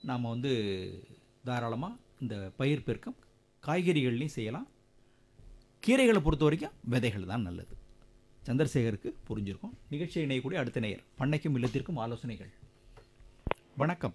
நாம் வந்து தாராளமாக இந்த பயிர் பெருக்கம் காய்கறிகள்லையும் செய்யலாம் கீரைகளை பொறுத்த வரைக்கும் விதைகள் தான் நல்லது சந்திரசேகருக்கு புரிஞ்சிருக்கும் நிகழ்ச்சியை இணையக்கூடிய அடுத்த நேயர் பண்ணைக்கும் இல்லத்திற்கும் ஆலோசனைகள் வணக்கம்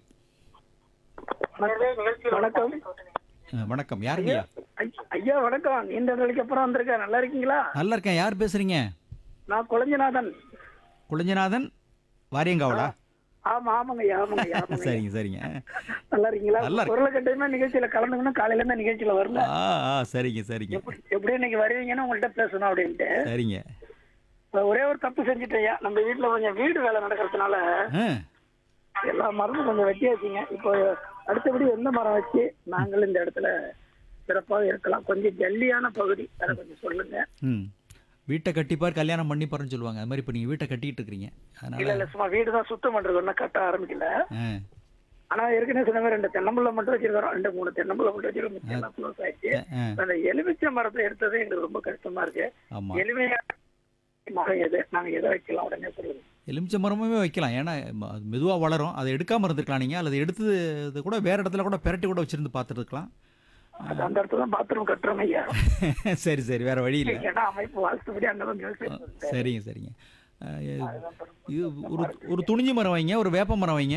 வணக்கம் அஹ், வணக்கம் யாருங்கய்யா ஐ- ஐயா வணக்கம் நீண்ட நாளைக்கு அப்புறம் வந்திருக்கேன் நல்லா இருக்கீங்களா நல்லா இருக்கேன் யார் பேசுறீங்க நான் குழஞ்சநாதன் குளஞ்சநாதன் வாரியங்காவலா ஆமா ஆமாங்க ஐயா ஆமாங்க ஐயா ஆமாங்க ஐயா. சரிங்க சரிங்க நல்லா இருக்கீங்களா நல்லா இருக்கு. குரலை கட்டையுமே நிகழ்ச்சியில கலந்துக்கணும் காலையில இருந்து நிகழ்ச்சியில வரல ஆ ஆ சரிங்க சரிங்க எப்படி எப்படி இன்னைக்கு வருவீங்கன்னு உங்கள்ட்ட பேசணும் அப்படின்ட்டு சரிங்க இப்ப ஒரே ஒரு தப்பு செஞ்சுட்டேன் ஐயா நம்ம வீட்டுல கொஞ்சம் வீடு வேலை நடக்கிறதுனால ஆ எல்லா மரமும் கொஞ்சம் வெட்டியாச்சுங்க இப்போ அடுத்தபடி எந்த மரம் வச்சு நாங்கள் இந்த இடத்துல சிறப்பாக இருக்கலாம் கொஞ்சம் ஜல்லியான பகுதி அதை கொஞ்சம் சொல்லுங்க ம் வீட்டை கட்டிப்பார் கல்யாணம் பண்ணிப்பாருன்னு சொல்லுவாங்க அது மாதிரி இப்போ நீங்கள் வீட்டை கட்டிக்கிட்டு இருக்கிறீங்க இல்ல அதனால இல்ல சும்மா வீடு தான் சுத்தம் பண்றது ஒன்றும் கட்ட ஆரம்பிக்கல ஆ ஆனா ஏற்கனவே சொன்ன மாதிரி ரெண்டு தென்னம்புள்ள மட்டும் வச்சிருக்கிறோம் ரெண்டு மூணு தென்னம்புள்ள மட்டும் வச்சிருக்கோம் மிச்சம் எல்லாம் close ஆயிடுச்சு ஆ அந்த எலுமிச்சை மரத்தை எடுத்ததே எங்களுக்கு ரொம்ப கஷ்டமா இருக்கு ஆமாம் எளிமையா மரம் எது நாங்க எதை வைக்கலாம் உடனே சொல்லுங்க எலுமிச்சை மரமுமே வைக்கலாம் ஏன்னா மெதுவாக வளரும் அதை எடுக்காமல் இருந்திருக்கலாம் நீங்கள் அல்லது எடுத்து இது கூட வேறு இடத்துல கூட பெரட்டி கூட வச்சுருந்து பார்த்துருக்கலாம் அது அந்த இடத்துல தான் பாத்ரூம் கட்டுறோம் ஐயா சரி சரி வேறு வழி இல்லை ஏன்னா அமைப்பு வாஸ்துபடி அங்கதான் யோசிச்சு சரிங்க சரிங்க ஆ, இது ஒரு ஒரு துணிஞ்சி மரம் வைங்க ஒரு வேப்ப மரம் வைங்க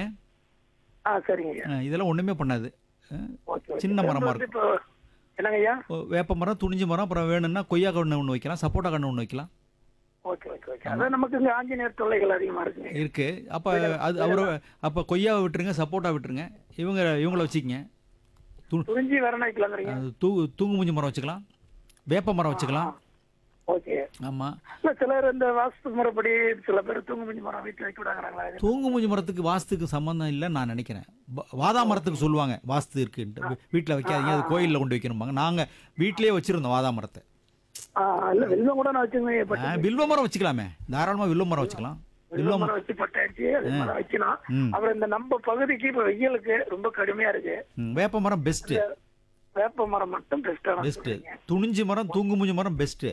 ஆ சரிங்க ஐயா ஆ, இதெல்லாம் ஒன்றுமே பண்ணாது ஆ, ஓகே ஓகே. சின்ன மரமா வந்து இப்போ என்னங்க ஐயா ஓ, வேப்ப மரம் துணிஞ்சி மரம் அப்புறம் வேணும்னா கொய்யா கன்று ஒன்று வைக்கலாம் சப்போட்டா கன்று ஒன்று வைக்கலாம் ஓகே ஓகே ஓகே அதான் நமக்கு இங்க ஆஞ்சநேயர் தொல்லைகள் அதிகமா இருக்குங்க இருக்கு அப்போ அது அவர் அப்போ கொய்யாவை விட்டுருங்க சப்போட்டா விட்டுருங்க இவங்க இவங்கள வச்சுக்கங்க து துறிஞ்சி வரணும் வைக்கலாங்கிறீங்க அது தூ தூங்கு மூஞ்சி மரம் வச்சுக்கலாம் வேப்ப மரம் வச்சுக்கலாம் ஓகே ஆமாம் இல்ல சிலர் இந்த வாஸ்து முறைப்படி சில பேர் தூங்கு மஞ்சி மரம் வீட்டுல வைக்க விடாங்கிறாங்களா இது? தூங்கு மூஞ்சி மரத்துக்கு வாஸ்துக்கு சம்மந்தம் இல்லைன்னு நான் நினைக்கிறேன் வா- வாதா மரத்துக்கு சொல்லுவாங்க வாஸ்து இருக்குன்ட்டு வீட்டில் வைக்காதீங்க அது கோயிலில் கொண்டு வைக்கணும்பாங்க நாங்கள் வீட்டிலேயே வச்சுருந்தோம் வாதா மரத்தை ஆ, இல்ல வெல்வம் கூட நான் வச்சுங்க பட் ஆ, வில்வ மரம் வச்சுக்கலாமே தாராளமாக வில்வ மரம் வச்சுக்கலாம் வில்வ வெல்வம் மரம் மரம் வச்சு பட்டாச்சு அது மரம் வைக்கலாம் ம். அப்புறம் இந்த நம்ம பகுதிக்கு இப்ப வெயிலுக்கு ரொம்ப கடுமையா இருக்கு ம், வேப்ப மரம் பெஸ்ட்டு வேப்ப மரம் மட்டும் பெஸ்டா பெஸ்ட்டு துணிஞ்சி மரம் தூங்கு மூஞ்சி மரம் பெஸ்ட்டு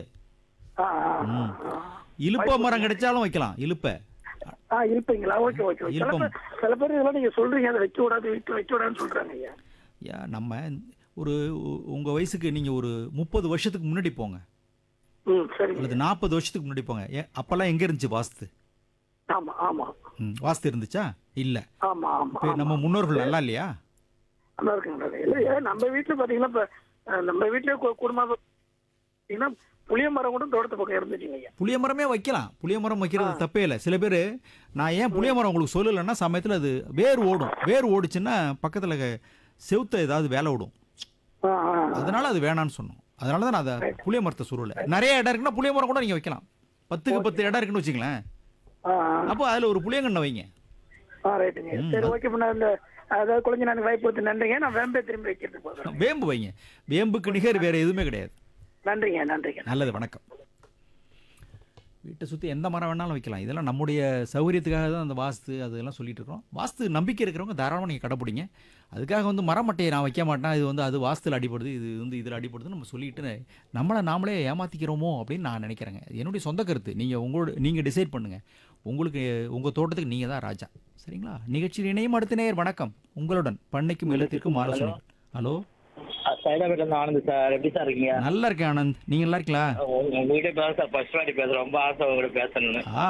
ஆ இலுப்ப மரம் கிடைச்சாலும் வைக்கலாம் இலுப்பை ஆ இருப்பீங்களா ஓகே ஓகே ஓகே. சில இல்பம். பேர் சில பேர் இதெல்லாம் நீங்க சொல்றீங்க அதை வைக்க கூடாது வீட்டுல வைக்க கூடாதுன்னு சொல்றாங்க ஐயா யா நம்ம ஒரு உங்கள் வயசுக்கு நீங்கள் ஒரு முப்பது வருஷத்துக்கு முன்னாடி போங்க ம் சரிங்க அல்லது நாற்பது வருஷத்துக்கு முன்னாடி போங்க ஏன் அப்போல்லாம் எங்கே இருந்துச்சு வாஸ்து ஆமா ஆமா ம், வாஸ்து இருந்துச்சா இல்லை ஆமா ஆமா இப்போ நம்ம முன்னோர்கள் நல்லா இல்லையா நல்லா இருக்குங்க இல்ல ஏன் நம்ம வீட்டுல பாத்தீங்கன்னா இப்ப அஹ், நம்ம வீட்லயே கு- குடும்பம் பாத்தீங்கன்னா புளிய மரம் கூட தோட்டத்து பக்கம் இருந்துச்சுங்க ஐயா புளிய மரமே வைக்கலாம் புளிய மரம் வைக்கிறது தப்பே இல்லை சில பேர் நான் ஏன் புளிய மரம் உங்களுக்கு சொல்லலைன்னா சமயத்தில் அது வேர் ஓடும் வேர் ஓடுச்சுன்னா பக்கத்தில் செவுத்த ஏதாவது வேலை விடும் ஆ, ஆ. அதனால அது வேணான்னு சொன்னோம் அதனால தான் நான் அதை புளிய மரத்தை சொல்லலை நிறைய இடம் இருக்குன்னா புளிய மரம் கூட நீங்கள் வைக்கலாம் பத்துக்கு பத்து இடம் இருக்குன்னு வச்சுங்களேன் ஆ, ஆ. அப்போ அதில் ஒரு புளியங்கண்ணை வைங்க ஆ ரைட்டுங்க சரி ஓகே பண்ண இந்த அதாவது குழந்தை நான் வாய்ப்பு கொடுத்து நன்றிங்க நான் வேம்பே திரும்பி வைக்கிறதுக்கு போகிறேன் வேம்பு வைங்க வேம்புக்கு நிகர் வேறு எதுவுமே கிடையாது நன்றிங்க நன்றிங்க நல்லது வணக்கம் வீட்டை சுற்றி எந்த மரம் வேணாலும் வைக்கலாம் இதெல்லாம் நம்முடைய சௌகரியத்துக்காக தான் அந்த வாஸ்து அதெல்லாம் சொல்லிட்டு இருக்கோம் வாஸ்து நம்பிக்கை இருக்கிறவங்க தாராளமாக நீங்கள் கடைப்பிடிங்க அதுக்காக வந்து மரம் மட்டையை நான் வைக்க மாட்டேன் இது வந்து அது வாஸ்துல அடிப்படுது இது வந்து இதில் அடிப்படுதுன்னு நம்ம சொல்லிட்டு நம்மளை நாமளே ஏமாற்றிக்கிறோமோ அப்படின்னு நான் நினைக்கிறேங்க இது என்னுடைய சொந்த கருத்து நீங்கள் உங்களோட நீங்கள் டிசைட் பண்ணுங்கள் உங்களுக்கு உங்கள் தோட்டத்துக்கு நீங்கள் தான் ராஜா சரிங்களா நிகழ்ச்சியில் இணையும் அடுத்த நேயர் வணக்கம் உங்களுடன் பண்ணைக்கும் இல்லத்திற்கும் ஆலோசனை ஹலோ சைதாபேட்ல இருந்து ஆனந்த் சார் எப்படி சார் இருக்கீங்க நல்லா இருக்கேன் ஆனந்த் நீங்கள் நல்லா இருக்கீங்களா உங்க உங்ககிட்ட பேச சார் ஃபர்ஸ்ட் வாட்டி பேசுறேன் ரொம்ப ஆசை உங்ககிட்ட பேசணும்னு ஆ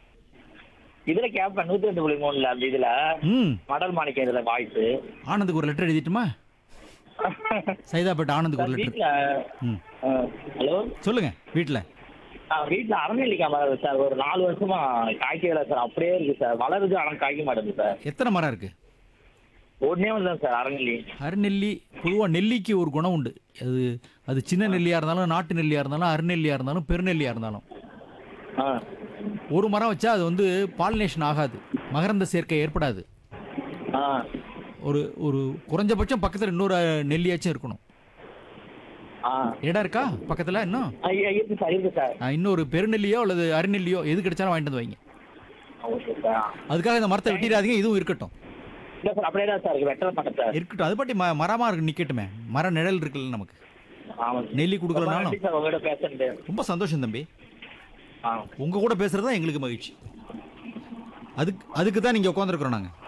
இதுல கேட்பேன் நூத்தி ரெண்டு புள்ளி மூணுல அந்த இதுல ம் மடல் மாணிக்கம் இதுல வாய்ஸ் ஆனந்துக்கு ஒரு லெட்டர் எழுதிட்டுமா சைதாப்பேட்டை ஆனந்துக்கு ஒரு லெட்டர் வீட்டுல ம் ஹலோ சொல்லுங்க வீட்டில் வீட்டுல அரநெல்லிக்காய் மரம் இருக்கு சார் ஒரு நாலு வருஷமா காய்க்கவே சார் அப்படியே இருக்கு சார் வளருது ஆனா காய்க்க மாட்டேங்குது சார் எத்தனை மரம் இருக்கு ஒன்னே ஒன்று தான் சார் அரநெல்லி அருநெல்லி பொதுவாக நெல்லிக்கு ஒரு குணம் உண்டு அது அது சின்ன நெல்லியாக இருந்தாலும் நாட்டு நெல்லியாக இருந்தாலும் அருநெல்லியாக இருந்தாலும் பெருநெல்லியாக இருந்தாலும் ஆ ஒரு மரம் வச்சா அது வந்து பாலினேஷன் ஆகாது மகரந்த சேர்க்கை ஏற்படாது ஆ ஒரு ஒரு குறைஞ்சபட்சம் பக்கத்தில் இன்னொரு நெல்லியாச்சும் இருக்கணும் ஆ இடம் இருக்கா பக்கத்தில் இன்னும் ஐயா, இருக்கு சார் இருக்கு சார் ஆ, இன்னொரு பெருநெல்லியோ அல்லது அருநெல்லியோ எது கிடைச்சாலும் வாங்கிட்டு வந்து வைங்க ஓகே சார் அதுக்காக இந்த மரத்தை வெட்டிடாதீங்க இதுவும் இருக்கட்டும் இல்ல சார் அப்படியே தான் சார் இருக்கு வெட்டல மாட்டேன் சார் இருக்கட்டும் அது பற்றி ம மரமாக இருக்கு நிற்கட்டுமே மர நிழல் இருக்குல்ல நமக்கு ஆமா நெல்லி ரொம்ப கொடுக்கலனாலும் நன்றி சார் உங்ககிட்ட பேசுறது ரொம்ப சந்தோஷம் தம்பி ஆ உங்கள் கூட பேசுகிறது தான் எங்களுக்கு மகிழ்ச்சி அதுக்கு அதுக்கு தான் நீங்கள் உட்காந்துருக்குறோம் நாங்கள்